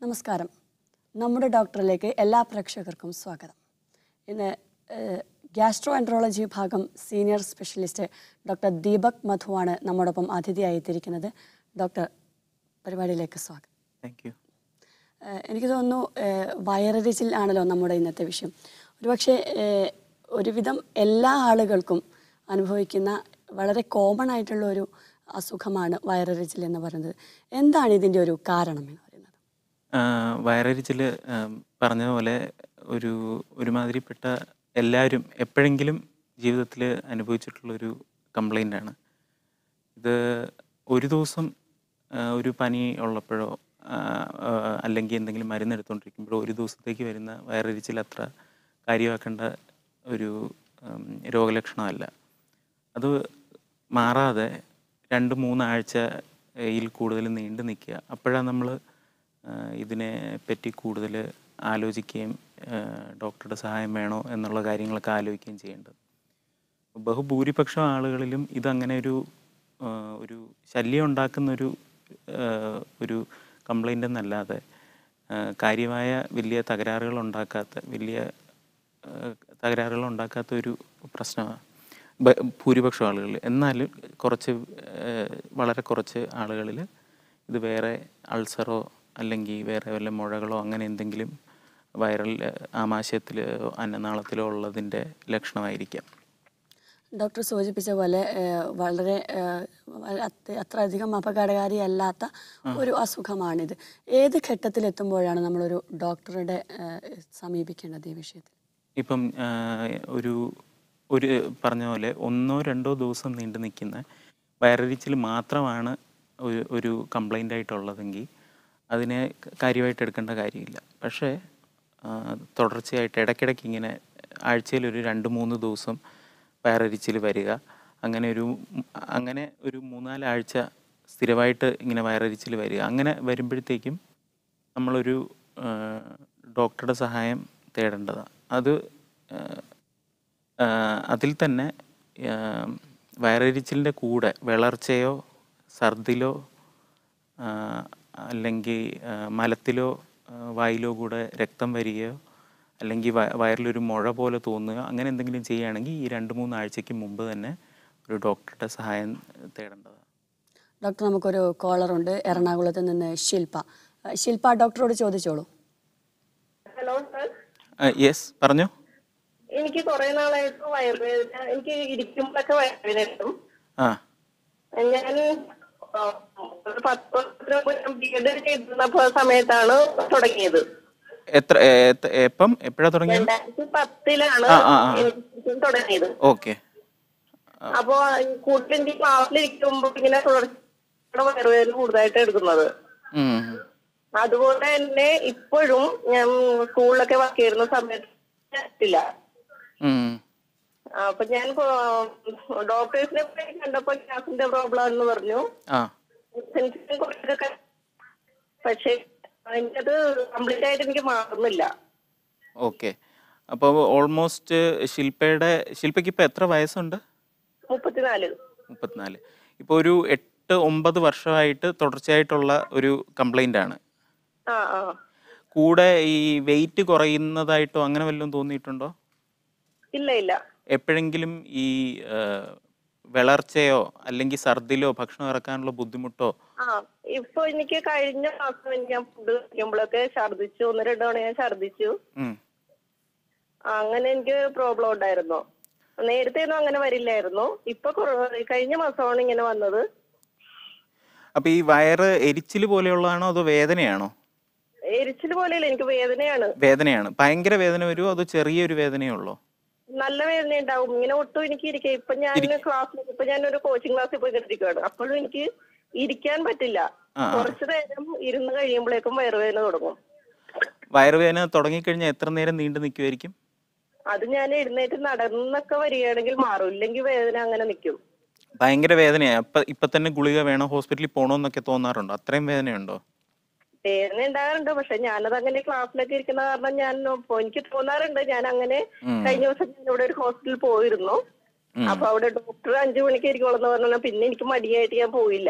നമസ്കാരം നമ്മുടെ ഡോക്ടറിലേക്ക് എല്ലാ പ്രേക്ഷകർക്കും സ്വാഗതം ഇന്ന് ഗ്യാസ്ട്രോ എൻട്രോളജി വിഭാഗം സീനിയർ സ്പെഷ്യലിസ്റ്റ് ഡോക്ടർ ദീപക് മധുവാണ് നമ്മോടൊപ്പം അതിഥിയായി എത്തിയിരിക്കുന്നത് ഡോക്ടർ പരിപാടിയിലേക്ക് സ്വാഗതം താങ്ക് യു ഏഹ് എനിക്ക് തോന്നുന്നു ഏഹ് വയറരിച്ചിൽ ആണല്ലോ നമ്മുടെ ഇന്നത്തെ വിഷയം ഒരുപക്ഷെ ഏഹ് ഒരുവിധം എല്ലാ ആളുകൾക്കും അനുഭവിക്കുന്ന വളരെ കോമൺ ആയിട്ടുള്ള ഒരു അസുഖമാണ് വയറരിച്ചിൽ എന്ന് പറയുന്നത് എന്താണ് ഇതിൻ്റെ ഒരു കാരണം എന്ന് പറയുന്നത് വയറരിച്ചിൽ പറഞ്ഞതുപോലെ ഒരു ഒരുമാതിരിപ്പെട്ട എല്ലാവരും എപ്പോഴെങ്കിലും ജീവിതത്തിൽ അനുഭവിച്ചിട്ടുള്ളൊരു കംപ്ലൈൻ്റ് ആണ് ഇത് ഒരു ദിവസം ആ, ഒരു പനി ഉള്ളപ്പോഴോ ആ, ആ, അല്ലെങ്കിൽ എന്തെങ്കിലും മരുന്ന് എടുത്തുകൊണ്ടിരിക്കുമ്പോഴോ ഒരു ദിവസത്തേക്ക് വരുന്ന വയറരിച്ചിൽ അത്ര കാര്യമാക്കേണ്ട ഒരു ഉം, രോഗലക്ഷണമല്ല അത് മാറാതെ രണ്ട് മൂന്നാഴ്ചയിൽ കൂടുതൽ നീണ്ടു നിൽക്കുക അപ്പോഴാണ് നമ്മൾ ഇതിനെ പറ്റി കൂടുതൽ ആലോചിക്കുകയും ആ, ഡോക്ടറുടെ സഹായം വേണോ എന്നുള്ള കാര്യങ്ങളൊക്കെ ആലോചിക്കുകയും ചെയ്യേണ്ടത് ബഹുഭൂരിപക്ഷം ആളുകളിലും ഇതങ്ങനെ ഒരു ആ, ഒരു ശല്യം ഉണ്ടാക്കുന്ന ഒരു ആ, ഒരു കംപ്ലൈൻ്റ് എന്നല്ലാതെ ആ, കാര്യമായ വലിയ തകരാറുകൾ ഉണ്ടാക്കാത്ത വലിയ ആ, തകരാറുകൾ ഉണ്ടാക്കാത്ത ഒരു പ്രശ്നമാണ് ബ- ഭൂരിപക്ഷം ആളുകളിൽ എന്നാൽ കുറച്ച് ആ, വളരെ കുറച്ച് ആളുകളിൽ ഇത് വേറെ അൾസറോ അല്ലെങ്കിൽ വേറെ വല്ല മുഴകളോ അങ്ങനെ എന്തെങ്കിലും വൈറൽ ആമാശയത്തിലോ അന്നനാളത്തിലോ ഉള്ളതിൻ്റെ ലക്ഷണമായിരിക്കാം ഡോക്ടർ സൂചിപ്പിച്ച പോലെ ഏഹ് വളരെ ഏഹ് വളരെ അത്ര അത്രയധികം അപകടകാരിയല്ലാത്ത ഒരു അസുഖമാണിത് ഏത് ഘട്ടത്തിലെത്തുമ്പോഴാണ് നമ്മളൊരു ഡോക്ടറുടെ ഏഹ് സമീപിക്കേണ്ടത് ഈ വിഷയത്തിൽ ഇപ്പം ആ, ഒരു ഒരു പറഞ്ഞ പോലെ ഒന്നോ രണ്ടോ ദിവസം നീണ്ടു നിൽക്കുന്ന വയറരിച്ചിൽ മാത്രമാണ് ഒരു ഒരു കംപ്ലൈൻ്റ് ആയിട്ടുള്ളതെങ്കിൽ അതിനെ കാര്യമായിട്ട് എടുക്കേണ്ട കാര്യമില്ല പക്ഷേ ആ, തുടർച്ചയായിട്ട് ഇടയ്ക്കിടയ്ക്ക് ഇങ്ങനെ ആഴ്ചയിൽ ഒരു രണ്ട് മൂന്ന് ദിവസം വയറരിച്ചിൽ വരിക അങ്ങനെ ഒരു അങ്ങനെ ഒരു മൂന്നാല് ആഴ്ച സ്ഥിരമായിട്ട് ഇങ്ങനെ വയറരിച്ചിൽ വരിക അങ്ങനെ വരുമ്പോഴത്തേക്കും നമ്മളൊരു ആ, ഡോക്ടറുടെ സഹായം തേടേണ്ടതാണ് അത് ആ, ആ, അതിൽ തന്നെ ആ, വയറരിച്ചിലിൻ്റെ കൂടെ വിളർച്ചയോ ഛർദിലോ ആ, അല്ലെങ്കിൽ ആ, മലത്തിലോ ആ, വായിലോ കൂടെ രക്തം വരികയോ അല്ലെങ്കിൽ വ- വയറിലൊരു മുഴ പോലെ തോന്നുകയോ അങ്ങനെ എന്തെങ്കിലും ചെയ്യുകയാണെങ്കിൽ ഈ രണ്ട് മൂന്ന് ആഴ്ചയ്ക്ക് മുമ്പ് തന്നെ ഒരു ഡോക്ടറുടെ സഹായം തേടേണ്ടതാണ് ഡോക്ടർ നമുക്കൊരു കോളറുണ്ട് എറണാകുളത്ത് നിന്ന് ശില്പ ഏഹ് ശില്പ ഡോക്ടറോട് ചോദിച്ചോളൂ ഹലോ സർ യെസ് പറഞ്ഞോ എനിക്ക് കുറെ നാളായിട്ട് വയറുവേദന എനിക്ക് ഇരിക്കുമ്പോഴൊക്കെ വയറുവേദന എടുക്കും ആ ഞാൻ ആ, ഒരു പത്ത് വർഷത്തിന് മുമ്പ് ഞാൻ ബി എഡ് ചെയ്തിരുന്നപ്പോ സമയത്താണ് തുടങ്ങിയത് എത്ര എത്ത- എപ്പം എപ്പോഴാണ് തുടങ്ങിയത് രണ്ടായിരത്തി പത്തിലാണ് ആ, ആ, ആ. എനിക്ക് തുടങ്ങിയത് ഓക്കെ അപ്പോ കൂടുതൽ എനിക്ക് ക്ലാസ്സിലിരിക്കുമ്പോ ഇങ്ങനെ തുടർച്ചയായിട്ട് വയറുവേദന കൂടുതലായിട്ട് എടുക്കുന്നത് അതുപോലെ തന്നെ ഇപ്പോഴും ഞാൻ സ്കൂളിലൊക്കെ വർക്ക് ചെയ്യുന്ന സമയത്ത് ഇല്ല അപ്പൊ ഞാൻ ഡോക്ടേഴ്സിനെ പോയി കണ്ടപ്പോ ഗ്യാസിന്റെ പ്രോബ്ലം എന്ന് പറഞ്ഞു ആ സെൻസിറ്റീവ് കുറച്ചൊക്കെ പക്ഷെ എനിക്കത് കംപ്ലീറ്റ് ആയിട്ട് എനിക്ക് മാറുന്നില്ല ഓക്കെ അപ്പോൾ ഓൾമോസ്റ്റ് ശില്പയുടെ ശില്പയ്ക്ക് ഇപ്പോൾ എത്ര വയസ്സുണ്ട് മുപ്പത്തിനാല് മുപ്പത്തിനാല് ഇപ്പോൾ ഒരു എട്ട് ഒമ്പത് വർഷമായിട്ട് തുടർച്ചയായിട്ടുള്ള ഒരു കംപ്ലൈൻ്റ് ആണ് ആ ആ കൂടെ ഈ വെയിറ്റ് കുറയുന്നതായിട്ടോ അങ്ങനെ വല്ലതും തോന്നിയിട്ടുണ്ടോ ഇല്ല ഇല്ല എപ്പോഴെങ്കിലും ഈ ആ, വിളർച്ചയോ അല്ലെങ്കിൽ ഛർദിലോ ഭക്ഷണം ഇറക്കാനുള്ള ബുദ്ധിമുട്ടോ ആ ഇപ്പൊ എനിക്ക് കഴിഞ്ഞ മാസം എനിക്ക് ഞാൻ ഫുഡ് കഴിക്കുമ്പോഴൊക്കെ ഛർദിച്ചു ഒന്ന് രണ്ട് തവണ ഞാൻ ഛർദിച്ചു ഉം. അങ്ങനെ എനിക്ക് പ്രോബ്ലം ഉണ്ടായിരുന്നു നേരത്തെ ഒന്നും അങ്ങനെ വരില്ലായിരുന്നു ഇപ്പൊ കുറ- കഴിഞ്ഞ മാസമാണ് ഇങ്ങനെ വന്നത് അപ്പോൾ ഈ വയറ് എരിച്ചിൽ പോലെയുള്ളതാണോ അതോ വേദനയാണോ എരിച്ചിൽ പോലെയല്ല എനിക്ക് വേദനയാണ് വേദനയാണ് ഭയങ്കര വേദന വരുമോ അതോ ചെറിയൊരു വേദനയേ ഉള്ളോ നല്ല വേദന ഉണ്ടാവും ഇങ്ങനെ ഒട്ടും എനിക്ക് ഇരിക്കാം ഇപ്പൊ ഞാൻ ക്ലാസ്സിൽ ഇപ്പൊ ഞാൻ ഒരു കോച്ചിങ് ക്ലാസ്സിൽ പോയി കണ്ടിരിക്കുകയാണ് അപ്പോഴും എനിക്ക് ഇരിക്കാൻ പറ്റില്ല ആ, ആ. കുറച്ചു നേരം ഇരുന്ന് കഴിയുമ്പോഴേക്കും വയറുവേദന തുടങ്ങും വയറുവേദന തുടങ്ങിക്കഴിഞ്ഞാൽ എത്ര നേരം നീണ്ടു നിൽക്കുമായിരിക്കും അത് ഞാൻ എഴുന്നേറ്റ് നടന്നൊക്കെ വരികയാണെങ്കിൽ മാറും ഇല്ലെങ്കിൽ വേദന അങ്ങനെ നിൽക്കും ഭയങ്കര വേദനയാണ് അപ്പൊ ഇപ്പൊ തന്നെ ഗുളിക വേണം ഹോസ്പിറ്റലിൽ പോകണമെന്നൊക്കെ തോന്നാറുണ്ടോ അത്രയും വേദനയുണ്ടോ വേദന ഉണ്ടാകാറുണ്ട് പക്ഷെ ഞാനത് അങ്ങനെ ക്ലാസ്സിലൊക്കെ ഇരിക്കുന്ന കാരണം ഞാൻ ഇപ്പൊ എനിക്ക് തോന്നാറുണ്ട് ഞാൻ അങ്ങനെ ഉം. കഴിഞ്ഞ ദിവസം ഞാൻ ഇവിടെ ഒരു ഹോസ്പിറ്റലിൽ പോയിരുന്നു ഉം. അപ്പൊ അവിടെ ഡോക്ടർ അഞ്ചു മണിക്ക് ഇരിക്കുള്ളൂ എന്ന് പറഞ്ഞാൽ പിന്നെ എനിക്ക് മടിയായിട്ട് ഞാൻ പോയില്ല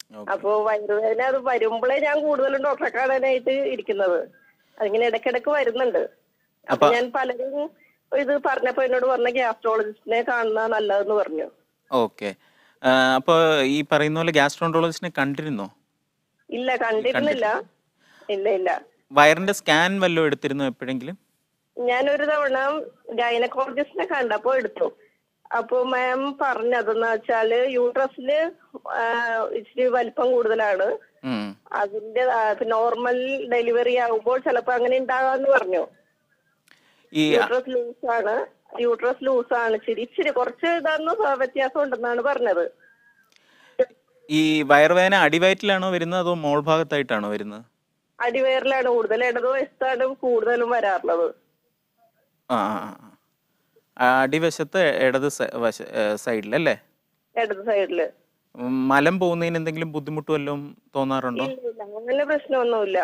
അപ്പൊ വയറുവേദന അത് വരുമ്പോഴേ ഞാൻ കൂടുതലും ഡോക്ടറെ കാണാനായിട്ട് ഇരിക്കുന്നത് അതിങ്ങനെ ഇടയ്ക്കിടയ്ക്ക് വരുന്നുണ്ട് അപ്പൊ ഞാൻ പലരും ഇത് പറഞ്ഞപ്പോ എന്നോട് പറഞ്ഞ ഗ്യാസ്ട്രോളജിസ്റ്റിനെ കാണുന്ന നല്ലതെന്ന് പറഞ്ഞു ഓക്കെ അപ്പോൾ ഈ പറയുന്ന പോലെ ഗ്യാസ്ട്രോണ്ടോളജിസ്റ്റിനെ കണ്ടിരുന്നോ ഇല്ല കണ്ടിരുന്നില്ല ഇല്ല ഇല്ല വയറിന്റെ സ്കാൻ വല്ലതും എടുത്തിരുന്നോ എപ്പോഴെങ്കിലും ഞാൻ ഒരു തവണ ഗൈനക്കോളജിസ്റ്റിനെ കണ്ടപ്പോ എടുത്തു അപ്പൊ മാം പറഞ്ഞതെന്ന് വെച്ചാല് യൂട്രസില് ആ, ഇച്ചിരി വലിപ്പം കൂടുതലാണ് ഉം. അതിന്റെ നോർമൽ ഡെലിവറി ആകുമ്പോൾ ചിലപ്പോ അങ്ങനെ ഉണ്ടാകാന്ന് പറഞ്ഞു ഈ യൂട്രസ് ലൂസ് ആണ് യൂട്രസ് ലൂസ് ആണ് ഇച്ചിരി ഇച്ചിരി കുറച്ച് ഇതാന്ന് വ്യത്യാസം ഉണ്ടെന്നാണ് പറഞ്ഞത് ഈ വയറുവേദന അടിവയറ്റിലാണോ വരുന്നത് അതോ മോൾ ഭാഗത്തായിട്ടാണോ വരുന്നത് അടിവയറിലാണ് കൂടുതൽ ഇടതുവശത്താണ് കൂടുതലും വരാറുള്ളത് ആ ആ, ആ. ആ, അടിവശത്ത് ഇടത് സ- വശ സൈഡിലല്ലേ ഇടത് സൈഡില് ഉം, മലം പോകുന്നതിന് എന്തെങ്കിലും ബുദ്ധിമുട്ട് വല്ലതും തോന്നാറുണ്ടോ ഇല്ല ഇല്ല അങ്ങനെ പ്രശ്നമൊന്നുമില്ല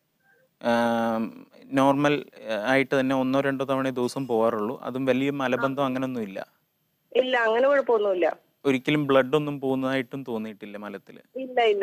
നോർമൽ ആയിട്ട് തന്നെ ഒന്നോ രണ്ടോ തവണ ദിവസം പോകാറുള്ളൂ അതും വലിയ മലബന്ധം അങ്ങനൊന്നും ഇല്ല ഇല്ല അങ്ങനെ കുഴപ്പമൊന്നുമില്ല ഒരിക്കലും ബ്ലഡ് ഒന്നും പോകുന്നതായിട്ടും തോന്നിയിട്ടില്ല മലത്തിൽ ഇല്ല ഇല്ല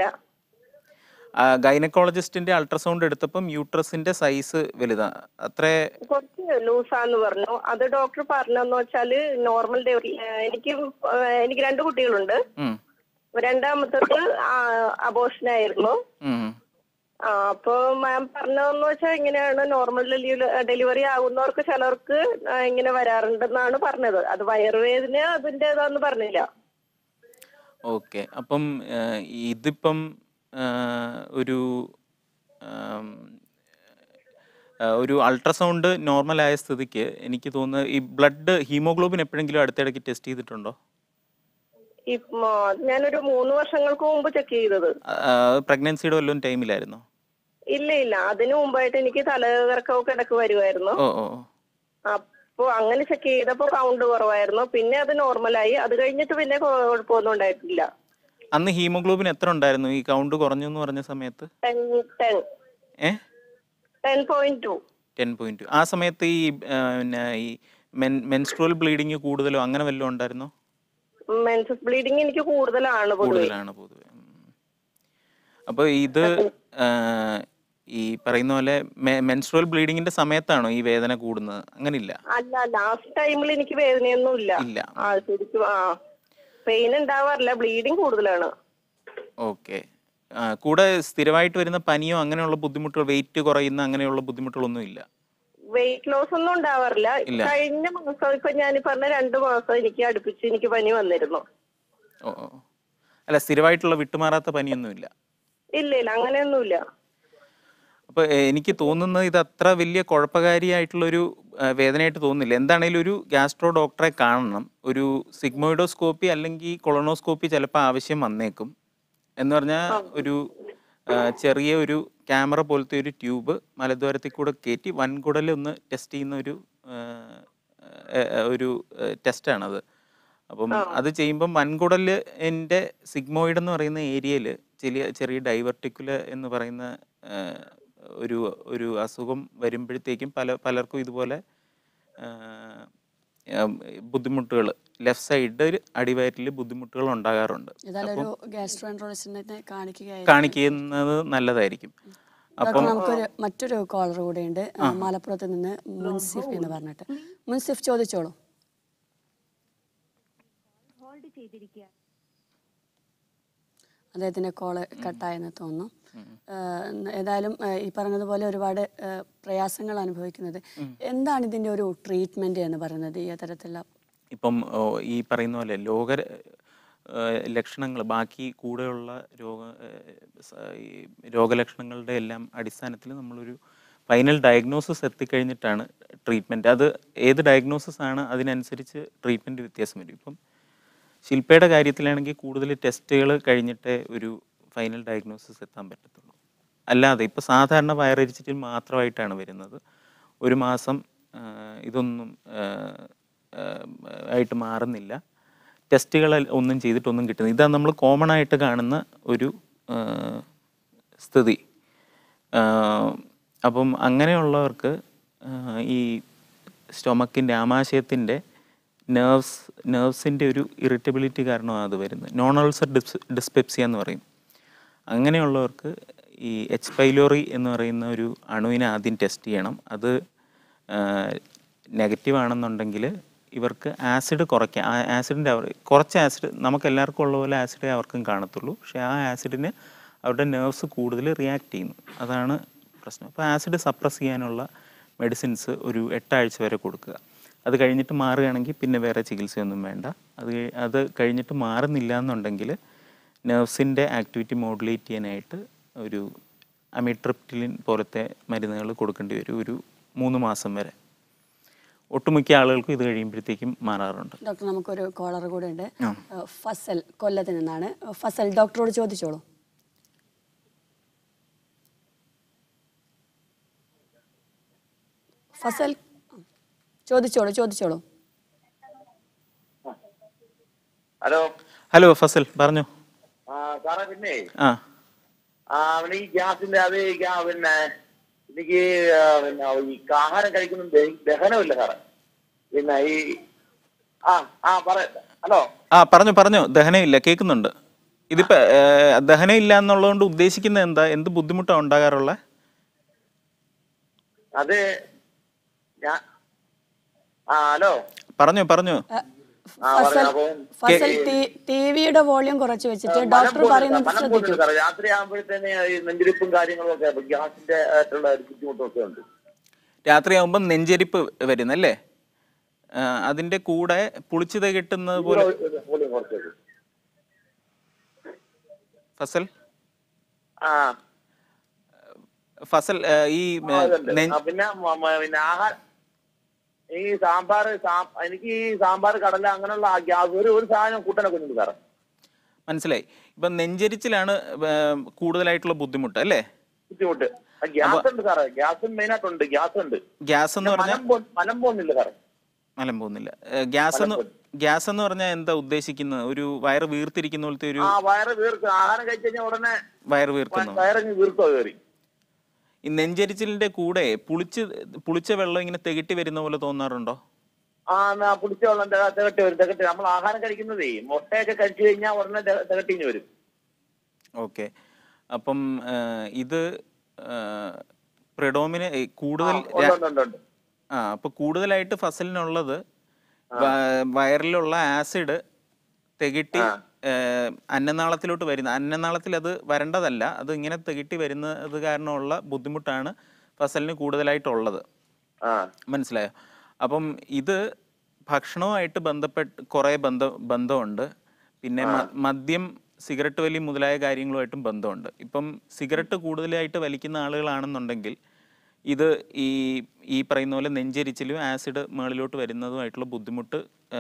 ഗൈനക്കോളജിസ്റ്റിന്റെ അൾട്രാസൗണ്ട് എടുത്തപ്പം യൂട്രസിന്റെ സൈസ് വലുതാ അത്രേ കുറച്ച് ലൂസാന്ന് പറഞ്ഞു അത് ഡോക്ടർ പറഞ്ഞെന്ന് വെച്ചാല് നോർമൽ ഡെലിവറി എനിക്ക് ആ, എനിക്ക് രണ്ട് കുട്ടികളുണ്ട് ഉം, രണ്ടാമത്തത് അബോഷൻ ആയിരുന്നു ഉം. ആ അപ്പൊ മാം പറഞ്ഞതെന്ന് വെച്ചാൽ ഇങ്ങനെയാണ് നോർമൽ ഡെലിവറി ആകുന്നവർക്ക് ചിലർക്ക് ആ, ഇങ്ങനെ വരാറുണ്ടെന്നാണ് പറഞ്ഞത് അത് വയറുവേദന അതിൻ്റെതാന്ന് പറഞ്ഞില്ല ഓക്കെ അപ്പം ആ, ഇതിപ്പം ആ, ഒരു ആം, ആ, ഒരു അൾട്രാസൗണ്ട് നോർമൽ ആയ സ്ഥിതിക്ക് എനിക്ക് തോന്നുന്നത് ഈ ബ്ലഡ് ഹീമോഗ്ലോബിൻ എപ്പോഴെങ്കിലും അടുത്തിടയ്ക്ക് ടെസ്റ്റ് ചെയ്തിട്ടുണ്ടോ ഇപ്പൊ ഞാനൊരു മൂന്ന് വർഷങ്ങൾക്ക് മുമ്പ് ചെക്ക് ചെയ്തത് പ്രഗ്നൻസിയുടെ വല്ലതും ടൈമിലായിരുന്നോ ഇല്ല ഇല്ല അതിനു മുമ്പായിട്ട് എനിക്ക് തലകറക്കമൊക്കെ ഇടക്ക് വരുമായിരുന്നു ഓ ഓ ഓ. അപ്പൊ അങ്ങനെ ചെക്ക് ചെയ്തപ്പോ കൗണ്ട് കുറവായിരുന്നു പിന്നെ അത് നോർമലായി അത് കഴിഞ്ഞിട്ട് പിന്നെ കൊ- കുഴപ്പമൊന്നും ഉണ്ടായിട്ടില്ല അന്ന് ഹീമോഗ്ലോബിൻ എത്ര ഉണ്ടായിരുന്നു ഈ കൗണ്ട് കുറഞ്ഞു എന്ന് പറഞ്ഞ സമയത്ത് ടെൻ ടെൻ ഏ ten point two ten point ആ സമയത്ത് ഈ ആ, പിന്നെ ഈ മെൻ മെൻസ്ട്രുവൽ ബ്ലീഡിങ് കൂടുതലോ അങ്ങനെ വല്ലതും ഉണ്ടായിരുന്നോ മെൻസസ് ബ്ലീഡിങ് എനിക്ക് കൂടുതലാണ് പൊതുവെ കൂടുതലാണ് പൊതുവെ അപ്പോൾ ഇത് ആ, ഈ പറയുന്ന പോലെ മെൻസ്ട്രുവൽ ബ്ലീഡിങ്ങിന്റെ സമയത്താണോ ഈ വേദന കൂടുന്നത് അങ്ങനില്ല അല്ല ലാസ്റ്റ് ടൈമിൽ എനിക്ക് വേദനയൊന്നും ഇല്ല ഇല്ല ആ ശരിക്കും ആ പെയിൻ ഉണ്ടാവാറില്ല ബ്ലീഡിങ് കൂടുതലാണ് ഓക്കെ കൂടെ സ്ഥിരമായിട്ട് വരുന്ന പനിയോ അങ്ങനെയുള്ള ബുദ്ധിമുട്ടുകൾ വെയിറ്റ് കുറയുന്ന അങ്ങനെയുള്ള ബുദ്ധിമുട്ടുകളൊന്നും ഇല്ല വെയിറ്റ് ലോസ് ഒന്നും ഉണ്ടാവാറില്ല ഇല്ല. കഴിഞ്ഞ മാസം ഇപ്പൊ ഞാൻ പറഞ്ഞ രണ്ടു മാസം എനിക്ക് അടുപ്പിച്ച് എനിക്ക് പനി വന്നിരുന്നു ഓ ഓ. അല്ല സ്ഥിരമായിട്ടുള്ള വിട്ടുമാറാത്ത പനിയൊന്നുമില്ല ഇല്ല ഇല്ല അങ്ങനെയൊന്നുമില്ല അപ്പോൾ എനിക്ക് തോന്നുന്നത് ഇത് അത്ര വലിയ കുഴപ്പകാരിയായിട്ടുള്ളൊരു ആ, വേദനയായിട്ട് തോന്നുന്നില്ല എന്താണേലും ഒരു ഗ്യാസ്ട്രോ ഡോക്ടറെ കാണണം ഒരു സിഗ്മോയിഡോസ്കോപ്പി അല്ലെങ്കിൽ കൊളോണോസ്കോപ്പി ചിലപ്പോൾ ആവശ്യം വന്നേക്കും എന്ന് പറഞ്ഞാൽ ഒരു ആ, ചെറിയ ഒരു ക്യാമറ പോലത്തെ ഒരു ട്യൂബ് മലദ്വാരത്തിൽ കൂടെ കയറ്റി വൻകുടൽ ഒന്ന് ടെസ്റ്റ് ചെയ്യുന്ന ഒരു ആ, ആ, ആ, ഒരു ടെസ്റ്റാണത് അപ്പം അത് ചെയ്യുമ്പം വൻകുടലിൻ്റെ സിഗ്മോയിഡ് എന്ന് പറയുന്ന ഏരിയയിൽ ചെറിയ ചെറിയ ഡൈവർട്ടിക്കുല എന്ന് പറയുന്ന ആ, ഒരു ഒരു അസുഖം വരുമ്പോഴത്തേക്കും പല പലർക്കും ഇതുപോലെ ബുദ്ധിമുട്ടുകൾ ലെഫ്റ്റ് സൈഡ് അടിവയറ്റിൽ ബുദ്ധിമുട്ടുകൾ ഉണ്ടാകാറുണ്ട് ഏതായാലും ഒരു ഗ്യാസ്ട്രോൻട്രോളജിസ്റ്റിനെ കാണിക്കുകയായി കാണിക്കുന്നത് നല്ലതായിരിക്കും ഡോക്ടർ നമുക്കൊരു മറ്റൊരു കോളർ കൂടെയുണ്ട് ആ, മലപ്പുറത്ത് നിന്ന് മുൻസിഫ് എന്ന് പറഞ്ഞിട്ട് മുൻസിഫ് ചോദിച്ചോളൂ അദ്ദേഹത്തിന്റെ കോള് കട്ടായെന്ന് തോന്നുന്നു ഏഹ് ഏതായാലും ഏഹ് ഈ പറഞ്ഞതുപോലെ ഒരുപാട് ഏഹ് പ്രയാസങ്ങൾ അനുഭവിക്കുന്നത് എന്താണ് ഇതിന്റെ ഒരു ട്രീറ്റ്മെന്റ് എന്ന് പറയുന്നത് ഈ തരത്തിലുള്ള ഇപ്പം ഓ, ഈ പറയുന്ന പോലെ ലോക ലക്ഷണങ്ങൾ ബാക്കി കൂടെയുള്ള രോഗ ഏഹ്, സ- ഈ രോഗലക്ഷണങ്ങളുടെ എല്ലാം അടിസ്ഥാനത്തിൽ നമ്മളൊരു ഫൈനൽ ഡയഗ്നോസിസ് എത്തിക്കഴിഞ്ഞിട്ടാണ് ട്രീറ്റ്മെൻറ്റ് അത് ഏത് ഡയഗ്നോസിസ് ആണ് അതിനനുസരിച്ച് ട്രീറ്റ്മെൻറ്റ് വ്യത്യാസം വരും ഇപ്പം ശില്പയുടെ കാര്യത്തിലാണെങ്കിൽ കൂടുതൽ ടെസ്റ്റുകൾ കഴിഞ്ഞിട്ടേ ഒരു ഫൈനൽ ഡയഗ്നോസിസ് എത്താൻ പറ്റത്തുള്ളൂ അല്ലാതെ ഇപ്പോൾ സാധാരണ വയറരിച്ചിട്ടിൽ മാത്രമായിട്ടാണ് വരുന്നത് ഒരു മാസം ആ, ഇതൊന്നും ആ, ആ, ആയിട്ട് മാറുന്നില്ല ടെസ്റ്റുകൾ ഒന്നും ചെയ്തിട്ടൊന്നും കിട്ടുന്നില്ല ഇതാണ് നമ്മൾ കോമൺ ആയിട്ട് കാണുന്ന ഒരു ആ, സ്ഥിതി ആ, അപ്പം അങ്ങനെയുള്ളവർക്ക് ആ, ഈ സ്റ്റൊമക്കിൻ്റെ ആമാശയത്തിൻ്റെ നെർവ്സ് നെർവ്സിൻ്റെ ഒരു ഇറിറ്റബിലിറ്റി കാരണമാണ് അത് വരുന്നത് നോൺ അൾസർ ഡിസ് ഡിസ്പെപ്സിയ എന്ന് പറയും അങ്ങനെയുള്ളവർക്ക് ഈ എച്ച് പൈലോറി എന്ന് പറയുന്ന ഒരു അണുവിനെ ആദ്യം ടെസ്റ്റ് ചെയ്യണം അത് നെഗറ്റീവ് ആണെന്നുണ്ടെങ്കിൽ ഇവർക്ക് ആസിഡ് കുറയ്ക്കാം ആ ആസിഡിൻ്റെ അവർ കുറച്ച് ആസിഡ് നമുക്ക് എല്ലാവർക്കും ഉള്ള പോലെ ആസിഡേ അവർക്കും കാണത്തുള്ളൂ പക്ഷേ ആ ആസിഡിന് അവരുടെ നെർവ്സ് കൂടുതൽ റിയാക്ട് ചെയ്യുന്നു അതാണ് പ്രശ്നം അപ്പോൾ ആസിഡ് സപ്രസ് ചെയ്യാനുള്ള മെഡിസിൻസ് ഒരു എട്ടാഴ്ച വരെ കൊടുക്കുക അത് കഴിഞ്ഞിട്ട് മാറുകയാണെങ്കിൽ പിന്നെ വേറെ ചികിത്സയൊന്നും വേണ്ട അത് കഴി- അത് കഴിഞ്ഞിട്ട് മാറുന്നില്ല എന്നുണ്ടെങ്കിൽ നെർവ്സിൻ്റെ ആക്ടിവിറ്റി മോഡുലേറ്റ് ചെയ്യാനായിട്ട് ഒരു അമിട്രിപ്റ്റിലിൻ പോലത്തെ മരുന്നുകൾ കൊടുക്കേണ്ടി വരും ഒരു മൂന്ന് മാസം വരെ ഒട്ടുമിക്ക ആളുകൾക്കും ഇത് കഴിയുമ്പോഴത്തേക്കും മാറാറുണ്ട് ഡോക്ടർ നമുക്കൊരു കോളർ കൂടെ ഉണ്ട് ഫസൽ കൊല്ലത്ത് നിന്നാണ് ഫസൽ ഡോക്ടറോട് ചോദിച്ചോളൂ ഫസൽ ചോദിച്ചോളൂ ചോദിച്ചോളൂ ഹലോ ഹലോ ഫസൽ പറഞ്ഞു ആ സാറേ പിന്നെ ആ ആ പിന്നെ ഈ ഗ്യാസിന്റെ അത് ഈ ഗ്യാ- പിന്നെ എനിക്ക് ആ, പിന്നെ ഈ ആഹാരം കഴിക്കുന്ന ദഹ- ദഹനമില്ല സാറേ പിന്നെ ഈ ആ ആ പറ ഹലോ ആ പറഞ്ഞു പറഞ്ഞു ദഹനമില്ല കേൾക്കുന്നുണ്ട് ഇതിപ്പോ ഏ, ദഹനമില്ല എന്നുള്ളതുകൊണ്ട് ഉദ്ദേശിക്കുന്നത് എന്താ എന്ത് ബുദ്ധിമുട്ടാണ് ഉണ്ടാകാറുള്ള അത് ഞാൻ ആ ഹലോ പറഞ്ഞു പറഞ്ഞു പറഞ്ഞു ഫസൽ അപ്പം ഫസൽ ടി വിയുടെ വോളിയം കുറച്ച് വെച്ചിട്ട് ഡോക്ടർ പറയുന്നത് മനം ശ്രദ്ധിക്കൂ പോകുന്നുണ്ട് സാറേ രാത്രി ആകുമ്പോഴത്തേന് ഈ നെഞ്ചിരിപ്പും കാര്യങ്ങളും ഒക്കെ അപ്പൊ ഗ്യാസിന്റെ ആയിട്ടുള്ള ഒരു ബുദ്ധിമുട്ടൊക്കെ ഉണ്ട് രാത്രിയാകുമ്പം നെഞ്ചരിപ്പ് വരുന്നല്ലേ ആ, അതിന്റെ കൂടെ പുളിച്ചത് കിട്ടുന്നത് പോലെ വോളിയം കുറച്ചേക്ക് ഫസൽ ആ ഫസൽ ഏ, ഈ ഏ, അതുണ്ട്. നെ- ആ, പിന്നെ മ- മ- പിന്നെ ആഹാരം ഈ സാമ്പാർ എനിക്ക് ഈ സാമ്പാർ കടല അങ്ങനെയുള്ള ആ ഗ്യാസ് ഒരു ഒരു സാധനം കൂട്ടാനൊക്കെ ഉണ്ട് സാറേ മനസ്സിലായി ഇപ്പം നെഞ്ചരിച്ചിലാണ് ഏ, കൂടുതലായിട്ടുള്ള ബുദ്ധിമുട്ട് അല്ലേ ബുദ്ധിമുട്ട് ആ, ഗ്യാസ് ഉണ്ട് സാറേ ഗ്യാസ് മെയിൻ ആയിട്ടുണ്ട് ഗ്യാസ് ഉണ്ട് ഗ്യാസ് എന്ന് പറഞ്ഞാൽ മലം പോ- മലം പോകുന്നില്ല സാറേ മലം പോകുന്നില്ല ഏ, ഗ്യാസ് എന്ന് ഗ്യാസ് എന്ന് പറഞ്ഞാൽ എന്താ ഉദ്ദേശിക്കുന്നത് ഒരു വയറ് വീർത്തിരിക്കുന്ന പോലത്തെ ഒരു ആ വയറ് വീർക്കും ആഹാരം കഴിച്ചു കഴിഞ്ഞാൽ ഉടനെ വയറ് വീർക്കുന്നു വയറിഞ്ഞ് വീർക്കോ കയറി ഈ നെഞ്ചരിച്ചിലിന്റെ കൂടെ പുളിച്ച് പുളിച്ച വെള്ളം ഇങ്ങനെ തികട്ടി വരുന്ന പോലെ തോന്നാറുണ്ടോ ആ എന്നാ പുളിച്ച വെള്ളം തിക- തികട്ടി വരും തികട്ടി നമ്മൾ ആഹാരം കഴിക്കുന്നതേ മുട്ടയൊക്കെ കഴിച്ചു കഴിഞ്ഞാൽ ഉടനെ തിക- തികട്ടിഞ്ഞ് വരും ഓക്കെ അപ്പം ആ, ഇത് പ്രിഡോമിന കൂടുതൽ ഉണ്ട്, ര- ഉണ്ട്, ഉണ്ട്, ഉണ്ട്. ആ അപ്പൊ കൂടുതലായിട്ട് ഫസലിനുള്ളത് വ- വയറിലുള്ള ആസിഡ് തികട്ടി ഏ, അന്നനാളത്തിലോട്ട് വരുന്ന അന്നനാളത്തിൽ അത് വരേണ്ടതല്ല അത് ഇങ്ങനെ തികട്ടി വരുന്നത് കാരണമുള്ള ബുദ്ധിമുട്ടാണ് ഫസലിന് കൂടുതലായിട്ടുള്ളത് ആ മനസ്സിലായോ അപ്പം ഇത് ഭക്ഷണവുമായിട്ട് ബന്ധപ്പെട്ട് കുറേ ബന്ധ ബന്ധമുണ്ട് പിന്നെ മ- മദ്യം സിഗരറ്റ് വലി മുതലായ കാര്യങ്ങളുമായിട്ടും ബന്ധമുണ്ട് ഇപ്പം സിഗരറ്റ് കൂടുതലായിട്ട് വലിക്കുന്ന ആളുകളാണെന്നുണ്ടെങ്കിൽ ഇത് ഈ ഈ പറയുന്ന പോലെ നെഞ്ചരിച്ചിലും ആസിഡ് മുകളിലോട്ട് വരുന്നതുമായിട്ടുള്ള ബുദ്ധിമുട്ട് ആ,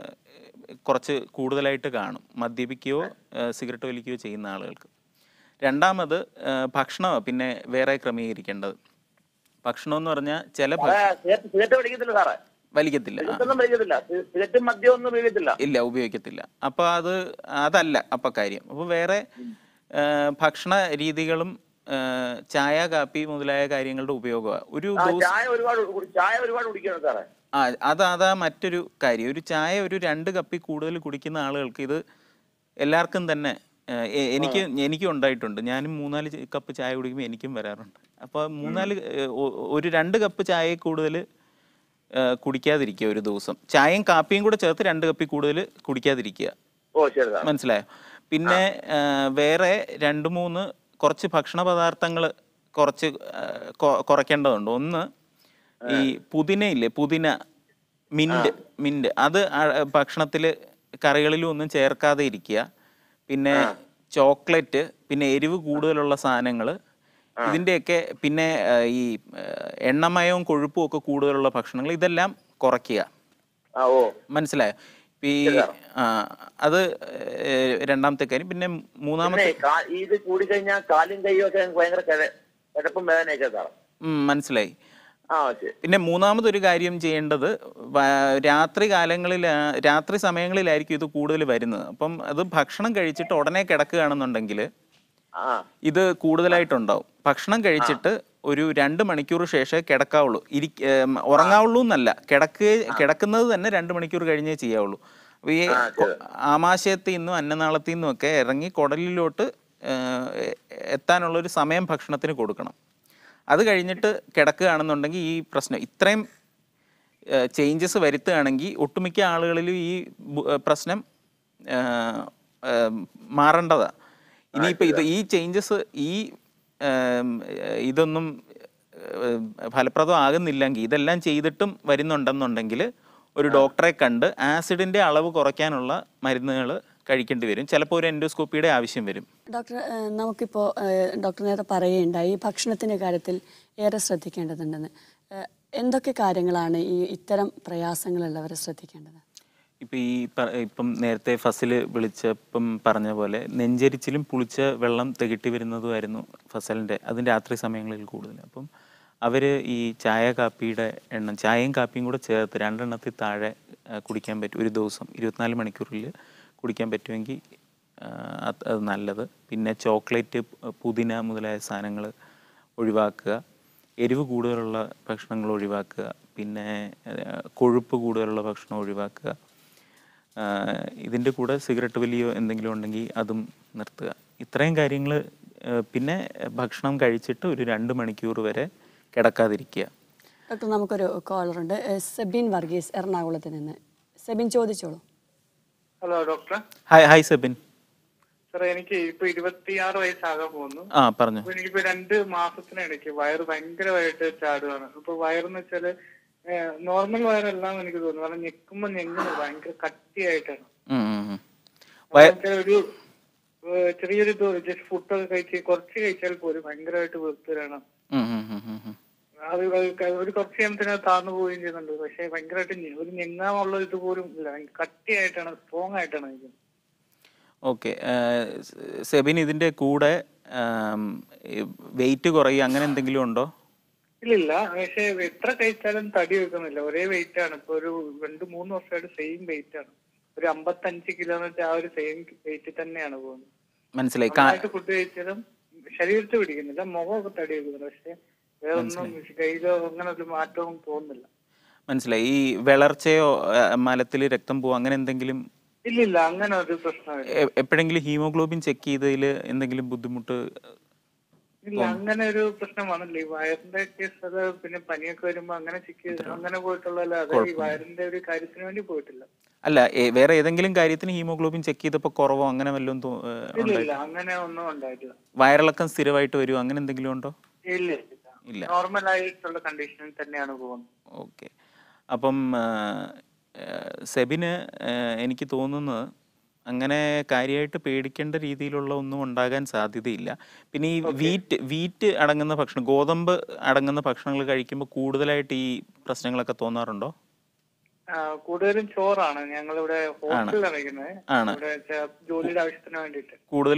കുറച്ച് കൂടുതലായിട്ട് കാണും മദ്യപിക്കുകയോ ആ, സിഗരറ്റ് വലിക്കുകയോ ചെയ്യുന്ന ആളുകൾക്ക് രണ്ടാമത് ആ, ഭക്ഷണം പിന്നെ വേറെ ക്രമീകരിക്കേണ്ടത് ഭക്ഷണം എന്ന് പറഞ്ഞാൽ ചില ഭക്ഷ- അതെ സിഗരറ്റ് സിഗരറ്റ് പിടിക്കത്തില്ല സാറേ വലിക്കത്തില്ല ആ, സിഗരറ്റൊന്നും പിടിക്കത്തില്ല സി- സിഗരറ്റും മദ്യം ഒന്നും പിടിക്കത്തില്ല ഇല്ല ഉപയോഗിക്കത്തില്ല അപ്പോൾ അത് അതല്ല അപ്പം കാര്യം അപ്പോൾ വേറെ ആ, ഭക്ഷണ രീതികളും ആ, ചായ കാപ്പി മുതലായ കാര്യങ്ങളുടെ ഉപയോഗമാണ് ഒരു ആ ദിവസം ചായ ഒരുപാട് കുടി- ചായ ഒരുപാട് കുടിക്കണം സാറേ ആ അത് അതാ മറ്റൊരു കാര്യം ഒരു ചായ ഒരു രണ്ട് കപ്പി കൂടുതൽ കുടിക്കുന്ന ആളുകൾക്ക് ഇത് എല്ലാവർക്കും തന്നെ ആ, എ- എനിക്ക് എനിക്കും ഉണ്ടായിട്ടുണ്ട് ഞാനും മൂന്നാല് ച- കപ്പ് ചായ കുടിക്കുമ്പോൾ എനിക്കും വരാറുണ്ട് അപ്പോൾ മൂന്നാല് ഏ, ഒ- ഒരു രണ്ട് കപ്പ് ചായ കൂടുതൽ കുടിക്കാതിരിക്കുക ഒരു ദിവസം ചായയും കാപ്പിയും കൂടെ ചേർത്ത് രണ്ട് കപ്പി കൂടുതൽ കുടിക്കാതിരിക്കുക ഓ ശരി സാർ മനസ്സിലായോ പിന്നെ ആ, വേറെ രണ്ട് മൂന്ന് കുറച്ച് ഭക്ഷണ പദാർത്ഥങ്ങൾ കുറച്ച് ആ, കൊ- കുറയ്ക്കേണ്ടതുണ്ട് ഒന്ന് ഈ പുതിനയില്ലേ പുതിന മിന്റ് മിന്റ് അത് ഭക്ഷണത്തിൽ കറികളിലും ഒന്നും ചേർക്കാതെ ഇരിക്കുക പിന്നെ ചോക്ലേറ്റ് പിന്നെ എരിവ് കൂടുതലുള്ള സാധനങ്ങൾ ഇതിൻ്റെയൊക്കെ പിന്നെ ആ, ഈ ആ, എണ്ണമയവും കൊഴുപ്പും ഒക്കെ കൂടുതലുള്ള ഭക്ഷണങ്ങൾ ഇതെല്ലാം കുറയ്ക്കുക ആ ഓ മനസ്സിലായോ ഇപ്പൊ ഈ ആ അത് ഏഹ്, രണ്ടാമത്തെ കാര്യം പിന്നെ മൂന്നാമത്തെ പിന്നെ കാ- ഇത് കൂടിക്കഴിഞ്ഞാൽ കാലും കൈയും ഒക്കെ ഭയങ്കര കിഴ- കിഴപ്പും വേദനയൊക്കെ സാറേ ഉം, മനസ്സിലായി ആ ശരി പിന്നെ മൂന്നാമതൊരു കാര്യം ചെയ്യേണ്ടത് വ- രാത്രി കാലങ്ങളിൽ രാത്രി സമയങ്ങളിലായിരിക്കും ഇത് കൂടുതൽ വരുന്നത് അപ്പം അത് ഭക്ഷണം കഴിച്ചിട്ട് ഉടനെ കിടക്കുകയാണെന്നുണ്ടെങ്കിൽ ആ ഇത് കൂടുതലായിട്ടുണ്ടാവും ഭക്ഷണം കഴിച്ചിട്ട് ഒരു രണ്ട് മണിക്കൂർ ശേഷമേ കിടക്കാവുള്ളൂ ഇരി ഏം, ഉറങ്ങാവുള്ളൂ എന്നല്ല കിടക്കുക കിടക്കുന്നത് തന്നെ രണ്ട് മണിക്കൂർ കഴിഞ്ഞേ ചെയ്യാവുള്ളൂ അപ്പോൾ ഈ കൊ- ആമാശയത്തിൽ നിന്നും അന്നനാളത്തിൽ നിന്നും ഒക്കെ ഇറങ്ങി കുടലിലോട്ട് എ- എത്താനുള്ളൊരു സമയം ഭക്ഷണത്തിന് കൊടുക്കണം അത് കഴിഞ്ഞിട്ട് കിടക്കുകയാണെന്നുണ്ടെങ്കിൽ ഈ പ്രശ്നം ഇത്രയും ചേഞ്ചസ് വരുത്തുകയാണെങ്കിൽ ഒട്ടുമിക്ക ആളുകളിലും ഈ ബു- ഏഹ് പ്രശ്നം ഏഹ്, ഏഹ്, മാറേണ്ടതാണ് ഇനിയിപ്പോൾ ഇത് ഈ ചേഞ്ചസ് ഈ ഏം, ഏഹ്, ഇതൊന്നും ഏഹ്, ഫലപ്രദമാകുന്നില്ലെങ്കിൽ ഇതെല്ലാം ചെയ്തിട്ടും വരുന്നുണ്ടെന്നുണ്ടെങ്കിൽ ഒരു ഡോക്ടറെ കണ്ട് ആസിഡിൻ്റെ അളവ് കുറയ്ക്കാനുള്ള മരുന്നുകൾ കഴിക്കേണ്ടി വരും ചിലപ്പോൾ ഒരു എൻഡോസ്കോപ്പിയുടെ ആവശ്യം വരും ഡോക്ടർ ഏഹ് നമുക്കിപ്പോൾ ഏഹ് ഡോക്ടർ നേരത്തെ പറയുകയുണ്ടായി ഈ ഭക്ഷണത്തിൻ്റെ കാര്യത്തിൽ ഏറെ ശ്രദ്ധിക്കേണ്ടതുണ്ടെന്ന് ഏഹ് എന്തൊക്കെ കാര്യങ്ങളാണ് ഈ ഇത്തരം പ്രയാസങ്ങളുള്ളവർ ശ്രദ്ധിക്കേണ്ടത് ഇപ്പം ഈ പ- ഇപ്പം നേരത്തെ ഫസിൽ വിളിച്ചപ്പം പറഞ്ഞ പോലെ നെഞ്ചരിച്ചിലും പുളിച്ച വെള്ളം തികട്ടി വരുന്നതുമായിരുന്നു ഫസലിൻ്റെ അതിന് രാത്രി സമയങ്ങളിൽ കൂടുതൽ അപ്പം അവർ ഈ ചായ കാപ്പിയുടെ എണ്ണം ചായയും കാപ്പിയും കൂടെ ചേർത്ത് രണ്ടെണ്ണത്തിൽ താഴെ ആ, കുടിക്കാൻ പറ്റും ഒരു ദിവസം ഇരുപത്തിനാല് മണിക്കൂറിൽ കുടിക്കാൻ പറ്റുമെങ്കിൽ ആ, അത് അത് നല്ലത് പിന്നെ ചോക്ലേറ്റ് പുതിന മുതലായ സാധനങ്ങൾ ഒഴിവാക്കുക എരിവ് കൂടുതലുള്ള ഭക്ഷണങ്ങൾ ഒഴിവാക്കുക പിന്നെ ആ, കൊഴുപ്പ് കൂടുതലുള്ള ഭക്ഷണം ഒഴിവാക്കുക ഇതിൻ്റെ കൂടെ സിഗരറ്റ് വലിയോ എന്തെങ്കിലും ഉണ്ടെങ്കിൽ അതും നിർത്തുക ഇത്രയും കാര്യങ്ങൾ പിന്നെ ഭക്ഷണം കഴിച്ചിട്ട് ഒരു രണ്ട് മണിക്കൂർ വരെ കിടക്കാതിരിക്കുക ഡോക്ടർ നമുക്കൊരു കോളറുണ്ട് ഏഹ് സെബിൻ വർഗീസ് എറണാകുളത്ത് നിന്ന് സെബിൻ ചോദിച്ചോളൂ hello doctor hi hi Sebin സാറേ എനിക്ക് ഇപ്പൊ ഇരുപത്തിയാറ് വയസ്സാകാൻ പോകുന്നു ആ പറഞ്ഞു അപ്പൊ എനിക്കിപ്പോ രണ്ട് മാസത്തിനിടയ്ക്ക് വയറ് ഭയങ്കരമായിട്ട് ചാടുകയാണ് ഇപ്പൊ വയറെന്ന് വെച്ചാല് നോർമൽ വയറെല്ലാം എനിക്ക് തോന്നുന്നു കാരണം ഞെക്കുമ്പോ ഞെങ്ങുന്നു ഭയങ്കര കട്ടിയായിട്ടാണ് ഉം, ഉം, ഉം. വയ- എന്നുവെച്ചാ ഒരു ഏഹ്, ചെറിയൊരു ജസ്റ്റ് ഫുഡൊക്കെ കഴിച്ച് കുറച്ച് കഴിച്ചാൽ പോലും ഭയങ്കരമായിട്ട് വെറുത്ത് വരണം ഉം, ഉം, ഉം, ഉം, ഉം. അത് ഒരു കുറച്ച് നേരത്തിന് താന്നു പോവുകയും ചെയ്യുന്നുണ്ട് പക്ഷെ ഭയങ്കരമായിട്ട് ഞെ- ഒരു ഞെങ്ങാനുള്ള ഇത് പോലും ഇല്ല ഭയങ്കര കട്ടിയായിട്ടാണ് സ്ട്രോങ് ആയിട്ടാണ് നിൽക്കുന്നത് ഓക്കെ സെബിൻ ഇതിൻ്റെ കൂടെ വെയിറ്റ് കുറയുക അങ്ങനെ എന്തെങ്കിലും ഉണ്ടോ ഇല്ലില്ല പക്ഷെ എത്ര കഴിച്ചാലും തടി വെക്കുന്നില്ല ഒരേ വെയിറ്റ് ആണ് ഇപ്പൊ ഒരു രണ്ട് മൂന്ന് വർഷമായിട്ട് സെയിം വെയിറ്റ് ആണ് ഒരു അമ്പത്തഞ്ച് കിലോ എന്ന് വെച്ചാൽ ആ ഒരു സെയിം വെയിറ്റ് തന്നെയാണ് പോകുന്നത് മനസ്സിലായി കാ- നന്നായിട്ട് ഫുഡ് കഴിച്ചാലും ശരീരത്തിൽ പിടിക്കുന്നില്ല മുഖമൊക്കെ തടി വെക്കുന്നില്ല പക്ഷെ വേറെ ഒന്നും കയ്യിലോ അങ്ങനെ ഒരു മാറ്റവും തോന്നുന്നില്ല മനസ്സിലായി ഈ വിളർച്ചയോ മലത്തിൽ രക്തം പോവോ അങ്ങനെ എന്തെങ്കിലും ഇല്ലില്ല അങ്ങനെ ഒരു പ്രശ്നമില്ല എ- എപ്പോഴെങ്കിലും ഹീമോഗ്ലോബിൻ ചെക്ക് ചെയ്തതിൽ എന്തെങ്കിലും ബുദ്ധിമുട്ട് ഇല്ല അങ്ങനെ ഒരു പ്രശ്നം വന്നില്ല ഈ വയറിന്റെ കേസ് അത് പിന്നെ പനിയൊക്കെ വരുമ്പോ അങ്ങനെ ചെക്ക് അങ്ങനെ പോയിട്ടുള്ള അതെ ഈ വയറിന്റെ ഒരു കാര്യത്തിന് വേണ്ടി പോയിട്ടില്ല അല്ല ഏ- വേറെ ഏതെങ്കിലും കാര്യത്തിന് ഹീമോഗ്ലോബിൻ ചെക്ക് ചെയ്തപ്പോൾ കുറവോ അങ്ങനെ വല്ലതും തോ- ഏ, ഇല്ല ഉണ്ടായി ഇല്ല അങ്ങനെ ഒന്നും ഉണ്ടായിട്ടില്ല വയറിളക്കം സ്ഥിരമായിട്ട് വരുമോ അങ്ങനെ എന്തെങ്കിലും ഉണ്ടോ ഇല്ല ഇല്ല. നോർമൽ ആയിട്ടുള്ള കണ്ടീഷനിൽ തന്നെയാണ് പോകുന്നത് ഓക്കെ അപ്പം ആ, ആ, സെബിന് ആ, എനിക്ക് തോന്നുന്നത് അങ്ങനെ കാര്യമായിട്ട് പേടിക്കേണ്ട രീതിയിലുള്ള ഒന്നും ഉണ്ടാകാൻ സാധ്യതയില്ല പിന്നെ ഈ വീറ്റ് വീറ്റ് അടങ്ങുന്ന ഭക്ഷണം ഗോതമ്പ് അടങ്ങുന്ന ഭക്ഷണങ്ങൾ കഴിക്കുമ്പോൾ കൂടുതലായിട്ട് ഈ പ്രശ്നങ്ങളൊക്കെ തോന്നാറുണ്ടോ ആ, കൂടുതലും ചോറാണ് ഞങ്ങളിവിടെ ഹോസ്റ്റലിലാണ് കഴിക്കുന്നത് ആണ്. ഇവിടെ ചെ- ജോലിയുടെ ആവശ്യത്തിന് വേണ്ടിയിട്ട് കൂടുതൽ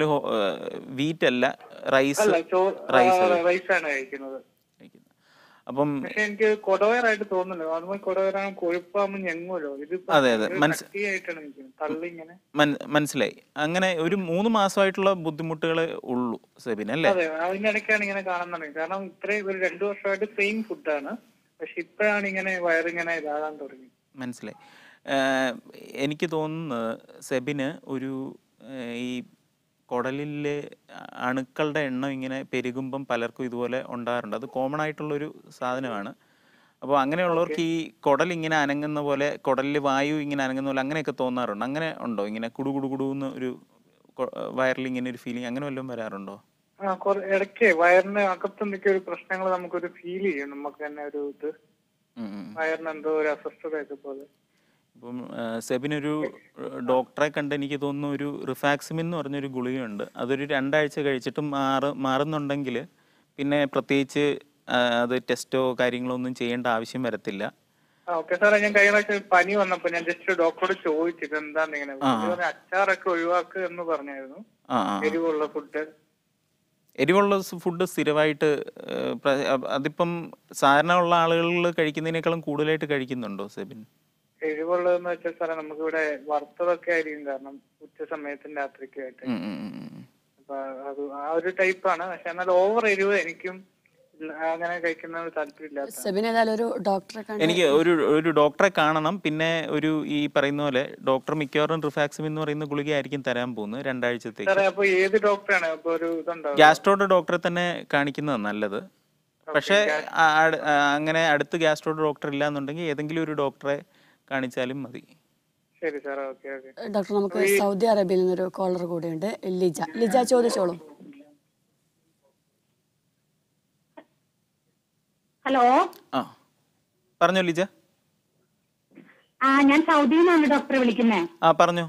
വീറ്റ് അല്ല റൈസ് അല്ല ചോറ് റൈസ് റൈസാണ് കഴിക്കുന്നത് കഴിക്കുന്നത് അപ്പം പക്ഷെ എനിക്ക് കൊടവയറായിട്ട് തോന്നുന്നില്ല നോർമൽ കൊടവയറാണ് കൊഴുപ്പാകുമ്പോൾ ഞെങ്ങുമല്ലോ ഇത് അതെ, അതെ. മനസ്സ്- കട്ടിയായിട്ടാണ് നിൽക്കുന്നത് തള്ളി ഇങ്ങനെ മൻ- മനസ്സിലായി അങ്ങനെ ഒരു മൂന്ന് മാസമായിട്ടുള്ള ബുദ്ധിമുട്ടുകളെ ഉള്ളൂ സെബിൻ അല്ലേ അതെ അതിനിടയ്ക്കാണ് ഇങ്ങനെ കാണുന്നത് കാരണം ഇത്രയും ഒരു രണ്ടു വർഷമായിട്ട് സെയിം ഫുഡാണ് പക്ഷെ ഇപ്പോഴാണ് ഇങ്ങനെ വയറിങ്ങനെ ഇതാകാൻ തുടങ്ങി മനസ്സിലായി ഏഹ് എനിക്ക് തോന്നുന്നത് സെബിന് ഒരു ഏഹ് ഈ കുടലിലെ അണുക്കളുടെ എണ്ണം ഇങ്ങനെ പെരുകുമ്പം പലർക്കും ഇതുപോലെ ഉണ്ടാകാറുണ്ട് അത് കോമൺ ആയിട്ടുള്ളൊരു സാധനമാണ് അപ്പോൾ അങ്ങനെയുള്ളവർക്ക് ഈ കുടൽ ഇങ്ങനെ അനങ്ങുന്ന പോലെ കുടലിൽ വായു ഇങ്ങനെ അനങ്ങുന്ന പോലെ അങ്ങനെയൊക്കെ തോന്നാറുണ്ട് അങ്ങനെ ഉണ്ടോ ഇങ്ങനെ കുടു കുടു കുടുന്ന് ഒരു കൊ- വയറിൽ ഇങ്ങനെ ഒരു ഫീലിംഗ് അങ്ങനെ വല്ലതും വരാറുണ്ടോ ആ കുറെ ഇടയ്ക്ക് വയറിന് അകത്ത് എന്തൊക്കെ ഒരു പ്രശ്നങ്ങൾ നമുക്കൊരു ഫീൽ ചെയ്യും നമുക്ക് തന്നെ ഒരു ഇത് ഉം ഉം. വയറിന് എന്തോ ഒരു അസ്വസ്ഥതയൊക്കെ പോലെ ഇപ്പം ആ, സെബിനൊരു ഏഹ്, ഡോക്ടറെ കണ്ട് എനിക്ക് തോന്നുന്നു ഒരു റിഫാക്സിമിൻ എന്ന് പറഞ്ഞൊരു ഗുളികയുണ്ട് അതൊരു രണ്ടാഴ്ച കഴിച്ചിട്ട് മാറ് മാറുന്നുണ്ടെങ്കിൽ പിന്നെ പ്രത്യേകിച്ച് ആ, അത് ടെസ്റ്റോ കാര്യങ്ങളോ ഒന്നും ചെയ്യേണ്ട ആവശ്യം വരത്തില്ല ആ ഓക്കെ സാറേ ഞാൻ കഴിഞ്ഞ പ്രാവശ്യം പനി വന്നപ്പോ ഞാൻ ജസ്റ്റ് ഡോക്ടറോട് ചോദിച്ചു ഇത് എന്താന്ന് ഇങ്ങനെ പുള്ളി പറഞ്ഞു, അച്ചാറൊക്കെ ഒഴിവാക്കുക എന്ന് പറഞ്ഞായിരുന്നു ആ ആ എരിവുള്ള ഫുഡ് എരിവുള്ള ഫുഡ് സ്ഥിരമായിട്ട് ഏഹ്, പ്ര- അ- അതിപ്പം സാധാരണ ഉള്ള ആളുകൾ കഴിക്കുന്നതിനേക്കാളും കൂടുതലായിട്ട് കഴിക്കുന്നുണ്ടോ സെബിൻ എരിവുള്ളതെന്ന് വെച്ചാൽ സാറേ നമുക്കിവിടെ വറുത്തതൊക്കെ ആയിരിക്കും കാരണം ഉച്ച സമയത്തും രാത്രിക്കും ആയിട്ട് ഉം, ഉം, ഉം, ഉം. അപ്പൊ അത് ആ ഒരു ടൈപ്പാണ് പക്ഷെ എന്നാൽ ഓവർ എരിവ് എനിക്കും ഉം, അങ്ങനെ കഴിക്കുന്നത് താല്പര്യമില്ലാത്ത സെബിന് ഏതായാലും ഒരു ഡോക്ടറെ കണ്ട് എനിക്ക് ഒരു ഒരു ഡോക്ടറെ കാണണം പിന്നെ ഒരു ഈ പറയുന്ന പോലെ ഡോക്ടർ മിക്കവാറും റിഫാക്സിം എന്ന് പറയുന്ന ഗുളികയായിരിക്കും തരാൻ പോകുന്നത് രണ്ടാഴ്ചത്തേക്ക് സാറേ അപ്പൊ ഏത് ഡോക്ടറാണ് അപ്പൊ ഒരു ഇതുണ്ടാവും ഗ്യാസ്ട്രോയുടെ ഡോക്ടറെ തന്നെ കാണിക്കുന്നതാണ് നല്ലത് പക്ഷേ ആ- അട്- ആ, അങ്ങനെ അടുത്ത് ഗ്യാസ്ട്രോയുടെ ഡോക്ടർ ഇല്ല എന്നുണ്ടെങ്കിൽ ഏതെങ്കിലും ഒരു ഡോക്ടറെ കാണിച്ചാലും മതി ശരി സാറേ ഓക്കെ ഓക്കെ ഡോക്ടർ നമുക്ക് സൗദി അറേബ്യയിൽ നിന്നൊരു കോളർ കൂടെയുണ്ട് ലിജ ലിജ ചോദിച്ചോളൂ ഹലോ ആ പറഞ്ഞോ ലിജ ആ ഞാൻ സൗദിയിൽ നിന്നാണ് ഡോക്ടറെ വിളിക്കുന്നത് ആ പറഞ്ഞോ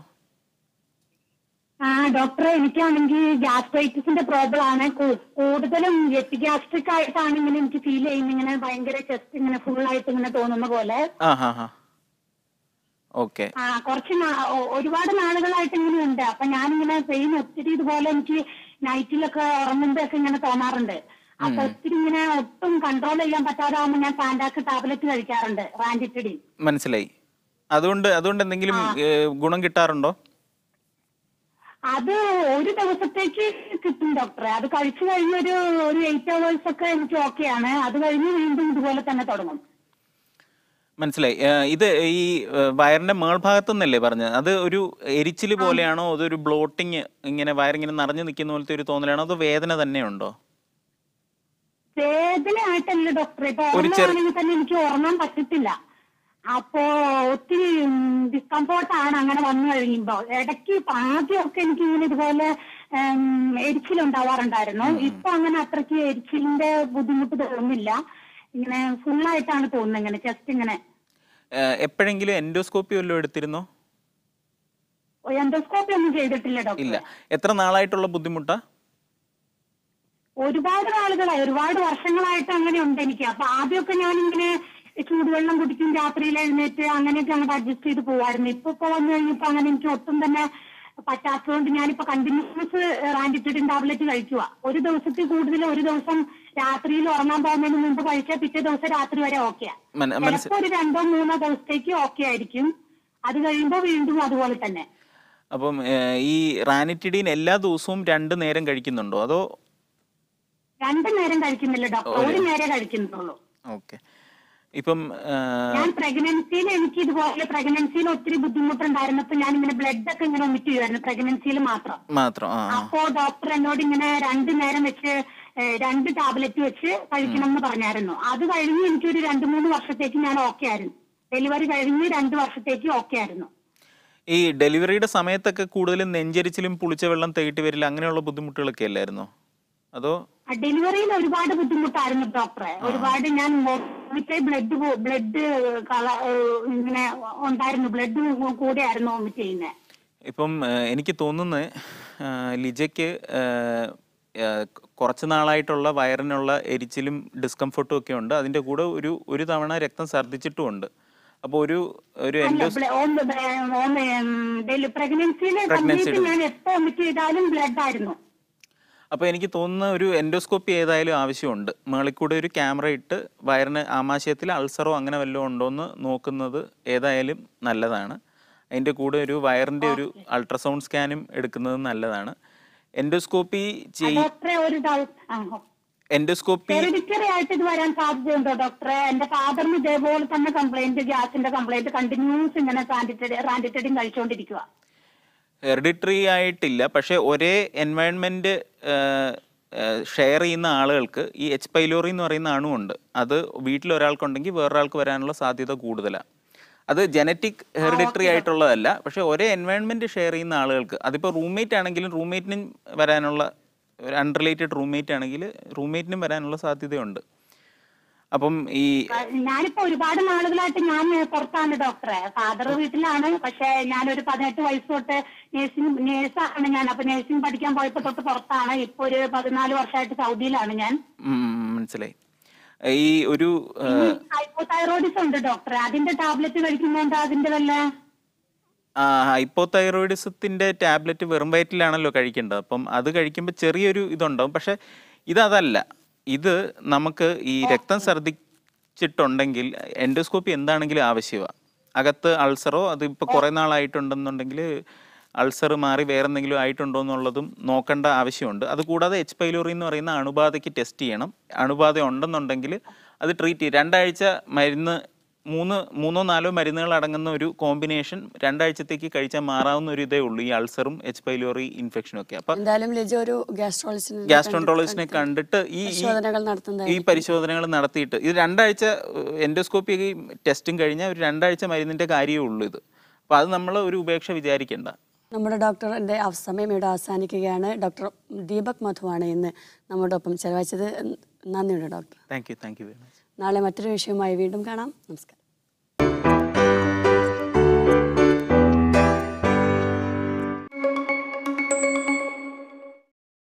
ആ ഡോക്ടറെ എനിക്കാണെങ്കിൽ ഗ്യാസ്ട്രൈറ്റിസിന്റെ പ്രോബ്ലം ആണ് കൂ- കൂടുതലും എപ്പിഗ്യാസ്ട്രിക് ആയിട്ടാണ് ഇങ്ങനെ എനിക്ക് ഫീൽ ചെയ്യുന്നത് ഇങ്ങനെ ഭയങ്കര ചെസ്റ്റ് ഇങ്ങനെ ഫുൾ ആയിട്ട് ഇങ്ങനെ തോന്നുന്ന പോലെ ആ ഹാ ഹാ ഓക്കെ ആ കുറച്ച് നാ- ഒ- ഒരുപാട് നാളുകളായിട്ട് ഇങ്ങനെ ഉണ്ട് അപ്പൊ ഞാനിങ്ങനെ പെയിൻ ഒത്തിരി ഇതുപോലെ എനിക്ക് നൈറ്റിലൊക്കെ ഉറങ്ങുമ്പോഴൊക്കെ ഇങ്ങനെ തോന്നാറുണ്ട് അപ്പൊ ഒത്തിരി ഇങ്ങനെ ഒട്ടും കൺട്രോൾ ചെയ്യാൻ പറ്റാതെ ആകുമ്പോൾ ഞാൻ പാൻഡാക്ക് ടാബ്ലറ്റ് കഴിക്കാറുണ്ട് റാൻഡിറ്റിഡിൻ മനസ്സിലായി അതുകൊണ്ട് അതുകൊണ്ട് എന്തെങ്കിലും ഏ, ഗുണം കിട്ടാറുണ്ടോ അത് ഒരു ദിവസത്തേക്ക് കിട്ടും ഡോക്ടറെ അത് കഴിച്ചു കഴിഞ്ഞ ഒരു ഒരു എയ്റ്റ് അവേഴ്സ് ഒക്കെ എനിക്ക് ഓക്കെയാണ് അത് കഴിഞ്ഞ് വീണ്ടും ഇതുപോലെ തന്നെ തുടങ്ങും മനസ്സിലായി ഏ, ഇത് ഈ ഏ, വയറിന്റെ മേൾഭാഗത്തു നിന്നല്ലേ പറഞ്ഞത് അത് ഒരു എരിച്ചില് പോലെയാണോ അതൊരു ബ്ലോട്ടിങ് ഇങ്ങനെ വയറിങ്ങനെ നിറഞ്ഞു നിൽക്കുന്ന പോലത്തെ ഒരു തോന്നലാണോ അതോ വേദന തന്നെയുണ്ടോ വേദനയായിട്ടല്ല ഡോക്ടറെ ഇപ്പൊ ഒരു ചെറു- ഉറങ്ങുകയാണെങ്കിൽ തന്നെ എനിക്ക് ഉറങ്ങാൻ പറ്റത്തില്ല അപ്പോ ഒത്തിരി ഡിസ്കംഫോർട്ട് ആണ് അങ്ങനെ വന്നു കഴിയുമ്പോ ഇടയ്ക്ക് ആദ്യമൊക്കെ എനിക്ക് ഇങ്ങനെ ഇതുപോലെ ഉം, എരിച്ചിലുണ്ടാവാറുണ്ടായിരുന്നു ഇപ്പൊ അങ്ങനെ അത്രയ്ക്ക് എരിച്ചിലിന്റെ ബുദ്ധിമുട്ട് തോന്നുന്നില്ല ഇങ്ങനെ ഫുള്ളായിട്ടാണ് തോന്നുന്നത് ഇങ്ങനെ ചെസ്റ്റ് ഇങ്ങനെ ഏ, എപ്പോഴെങ്കിലും എൻഡോസ്കോപ്പി വല്ലതും എടുത്തിരുന്നോ എൻഡോസ്കോപ്പി ഒന്നും ചെയ്തിട്ടില്ല ഡോക്ടർ ഇല്ല എത്ര നാളായിട്ടുള്ള ബുദ്ധിമുട്ടാ ഒരുപാട് നാളുകളായി ഒരുപാട് വർഷങ്ങളായിട്ട് അങ്ങനെ ഉണ്ട് എനിക്ക് അപ്പൊ ആദ്യമൊക്കെ ഞാൻ ഇങ്ങനെ ചൂടുവെള്ളം കുടിക്കും രാത്രിയിൽ എഴുന്നേറ്റ് അങ്ങനെയൊക്കെ അങ്ങോട്ട് അഡ്ജസ്റ്റ് ചെയ്ത് പോവായിരുന്നു ഇപ്പൊ ഇപ്പൊ വന്നു കഴിഞ്ഞപ്പോ അങ്ങനെ എനിക്ക് ഒട്ടും തന്നെ പറ്റാത്തതുകൊണ്ട് ഞാനിപ്പോ കണ്ടിന്യൂസ് റാൻഡിറ്റിഡിൻ ടാബ്ലറ്റ് കഴിക്കുക ഒരു ദിവസത്തിൽ കൂടുതൽ ഒരു ദിവസം രാത്രിയിൽ ഉറങ്ങാൻ പോകുന്നതിന് മുമ്പ് കഴിച്ചാൽ പിറ്റേ ദിവസം രാത്രി വരെ ഓക്കെയാ മന- മനസ്സ് ചിലപ്പോ ഒരു രണ്ടോ മൂന്നോ ദിവസത്തേക്ക് ഓക്കെ ആയിരിക്കും അത് കഴിയുമ്പോ വീണ്ടും അതുപോലെ തന്നെ അപ്പം ഏ, ഈ റാനിറ്റിഡീൻ എല്ലാ ദിവസവും രണ്ട് നേരം കഴിക്കുന്നുണ്ടോ അതോ രണ്ടു നേരം കഴിക്കുന്നില്ല ഡോക്ടർ ഒരു നേരം കഴിക്കുന്നുള്ളൂ ഓക്കെ ഇപ്പം ഏ, ഞാൻ പ്രഗ്നൻസിയിൽ എനിക്ക് ഇതുപോലെ പ്രഗ്നൻസിയിൽ ഒത്തിരി ബുദ്ധിമുട്ടുണ്ടായിരുന്നപ്പോ ഞാൻ ഇങ്ങനെ ബ്ലഡ് ഒക്കെ ഇങ്ങനെ ഒമിറ്റ് ചെയ്യുമായിരുന്നു പ്രഗ്നൻസിയിൽ മാത്രം മാത്രം ആ ആ. അപ്പോ ഡോക്ടർ എന്നോട് ഇങ്ങനെ രണ്ടു നേരം വെച്ച് ഏഹ്, രണ്ട് ടാബ്ലറ്റ് വെച്ച് കഴിക്കണം എന്ന് പറഞ്ഞായിരുന്നു അത് കഴിഞ്ഞ് എനിക്കൊരു രണ്ടു മൂന്ന് വർഷത്തേക്ക് ഞാൻ ഓക്കെ ആയിരുന്നു ഡെലിവറി കഴിഞ്ഞ് രണ്ട് വർഷത്തേക്ക് ഓക്കെ ആയിരുന്നു ഈ ഡെലിവറിയുടെ സമയത്തൊക്കെ കൂടുതലും നെഞ്ചരിച്ചിലും പുളിച്ച വെള്ളം തേയിട്ട് വരില്ല അങ്ങനെയുള്ള ബുദ്ധിമുട്ടുകളൊക്കെ അല്ലായിരുന്നോ അതോ ഡെലിവറിയിൽ ഒരുപാട് ബുദ്ധിമുട്ടായിരുന്നു ഡോക്ടറെ ഒരുപാട് ഞാൻ വോമിറ്റ് ബ്ലഡ് ബ്ലഡ് ഇങ്ങനെ ഉണ്ടായിരുന്നു ബ്ലഡ് കൂടെയായിരുന്നു വോമിറ്റ് ചെയ്യുന്നത് ഇപ്പം ആ, എനിക്ക് തോന്നുന്നത് ആ, ലിജയ്ക്ക് ആ, ആ, കുറച്ച് നാളായിട്ടുള്ള വയറിനുള്ള എരിച്ചിലും ഡിസ്കംഫർട്ടും ഒക്കെ ഉണ്ട് അതിൻ്റെ കൂടെ ഒരു ഒരു തവണ രക്തം ഛർദ്ദിച്ചിട്ടും ഉണ്ട് അപ്പോൾ ഒരു ഒരു അല്ല എൻഡോസ് പ്രഗ്നൻസിയിൽ കംപ്ലീറ്റ് ഞാൻ എപ്പോ വോമിറ്റ് ചെയ്താലും ബ്ലഡ് ആയിരുന്നു അപ്പോൾ എനിക്ക് തോന്നുന്ന ഒരു എൻഡോസ്കോപ്പി ഏതായാലും ആവശ്യമുണ്ട് മേളിൽ കൂടെ ഒരു ക്യാമറ ഇട്ട് വയറിന് ആമാശയത്തിൽ അൾസറോ അങ്ങനെ വല്ലതും ഉണ്ടോ എന്ന് നോക്കുന്നത് ഏതായാലും നല്ലതാണ് അതിൻ്റെ കൂടെ ഒരു വയറിൻ്റെ ഒരു അൾട്രാസൗണ്ട് സ്കാനും എടുക്കുന്നത് നല്ലതാണ് എൻഡോസ്കോപ്പി ചെയ് ഡോക്ടറെ ഒരു എൻഡോസ്കോപ്പി ഹെറിഡിറ്ററി ആയിട്ട് ഇത് വരാൻ സാധ്യതയുണ്ടോ ഡോക്ടറെ എന്റെ ഫാദറിന് ഇതേപോലെ തന്നെ കംപ്ലൈന്റ് ഗ്യാസിന്റെ കംപ്ലൈന്റ് കണ്ടിന്യൂസ് ഇങ്ങനെ റാൻഡിറ്റഡിൻ കഴിച്ചുകൊണ്ടിരിക്കുക ഹെറിഡിറ്ററി ആയിട്ടില്ല പക്ഷേ ഒരേ എൻവയൺമെൻറ്റ് ഷെയർ ചെയ്യുന്ന ആളുകൾക്ക് ഈ എച്ച് പൈലോറി എന്ന് പറയുന്ന അണുവുണ്ട് അത് വീട്ടിൽ ഒരാൾക്കുണ്ടെങ്കിൽ വേറൊരാൾക്ക് വരാനുള്ള സാധ്യത കൂടുതലാണ് അത് ജനറ്റിക് ഹെറിഡിറ്ററി ആയിട്ടുള്ളതല്ല പക്ഷേ ഒരേ എൻവയൺമെൻറ്റ് ഷെയർ ചെയ്യുന്ന ആളുകൾക്ക് അതിപ്പോൾ റൂംമേറ്റ് ആണെങ്കിലും റൂംമേറ്റിനും വരാനുള്ള ഒരു അൺറിലേറ്റഡ് റൂംമേറ്റ് ആണെങ്കിൽ റൂംമേറ്റിനും വരാനുള്ള സാധ്യതയുണ്ട് അപ്പം ഈ ഞാനിപ്പോ ഒരുപാട് നാളുകളായിട്ട് ഞാൻ പുറത്താണ് ഡോക്ടറെ ഫാദർ വീട്ടിലാണ് പക്ഷെ ഞാനൊരു പതിനെട്ട് വയസ്സ് തൊട്ട് നേഴ്സിംഗ് നേഴ്സാണ് ഞാൻ അപ്പൊ നേഴ്സിംഗ് പഠിക്കാൻ പോയപ്പോ തൊട്ട് പുറത്താണ് ഇപ്പൊ ഒരു പതിനാല് വർഷമായിട്ട് സൗദിയിലാണ് ഞാൻ ഉം, മനസ്സിലായി ഈ ഒരു ആ, ഹൈപ്പോതൈറോയിഡിസ് ഉണ്ട് ഡോക്ടറെ അതിന്റെ ടാബ്ലറ്റ് കഴിക്കുന്നുണ്ട് അതിന്റെ വല്ല ആ ഹൈപ്പോതൈറോയിഡിസത്തിന്റെ ടാബ്ലറ്റ് വെറും വയറ്റിലാണല്ലോ കഴിക്കേണ്ടത് അപ്പം അത് കഴിക്കുമ്പോൾ ചെറിയൊരു ഇതുണ്ടാവും പക്ഷെ ഇതതല്ല ഇത് നമുക്ക് ഈ രക്തം ഛർദ്ദിച്ചിട്ടുണ്ടെങ്കിൽ എൻഡോസ്കോപ്പി എന്താണെങ്കിലും ആവശ്യമാണ് അകത്ത് അൾസറോ അത് ഇപ്പോൾ കുറേ നാളായിട്ടുണ്ടെന്നുണ്ടെങ്കിൽ അൾസർ മാറി വേറെ എന്തെങ്കിലും ആയിട്ടുണ്ടോ എന്നുള്ളതും നോക്കേണ്ട ആവശ്യമുണ്ട് അതുകൂടാതെ എച്ച് പൈലോറി എന്ന് പറയുന്ന അണുബാധയ്ക്ക് ടെസ്റ്റ് ചെയ്യണം അണുബാധ ഉണ്ടെന്നുണ്ടെങ്കിൽ അത് ട്രീറ്റ് ചെയ്യും രണ്ടാഴ്ച മരുന്ന് മൂന്ന് മൂന്നോ നാലോ മരുന്നുകൾ അടങ്ങുന്ന ഒരു കോമ്പിനേഷൻ രണ്ടാഴ്ചത്തേക്ക് കഴിച്ചാൽ മാറാവുന്ന ഒരു ഇതേ ഉള്ളൂ ഈ അൾസറും എച്ച് പൈലോറി ഇൻഫെക്ഷനും ഒക്കെ അപ്പം എന്തായാലും ലിജ ഒരു ഗ്യാസ്ട്രോളജിസ്റ്റിനെ ഗ്യാസ്ട്രോൻട്രോളജിസ്റ്റിനെ കണ്ടിട്ട് ഈ ഈ- പരിശോധനകൾ ഈ നടത്തുന്നതായിരിക്കും. പരിശോധനകൾ നടത്തിയിട്ട് ഇത് രണ്ടാഴ്ച എൻഡോസ്കോപ്പി ടെസ്റ്റും കഴിഞ്ഞാൽ ഒരു രണ്ടാഴ്ച മരുന്നിന്റെ കാര്യമേ ഉള്ളൂ ഇത് അപ്പോൾ അത് നമ്മൾ ഒരു ഉപേക്ഷ വിചാരിക്കേണ്ട നമ്മുടെ ഡോക്ടറിന്റെ അവ- സമയം ഇവിടെ അവസാനിക്കുകയാണ് ഡോക്ടർ ദീപക് മധുവാണ് ഇന്ന് നമ്മോടൊപ്പം ചെലവഴിച്ചത് നന്ദിയുണ്ട് doctor thank you thank you very much നാളെ മറ്റൊരു വിഷയവുമായി വീണ്ടും കാണാം നമസ്കാരം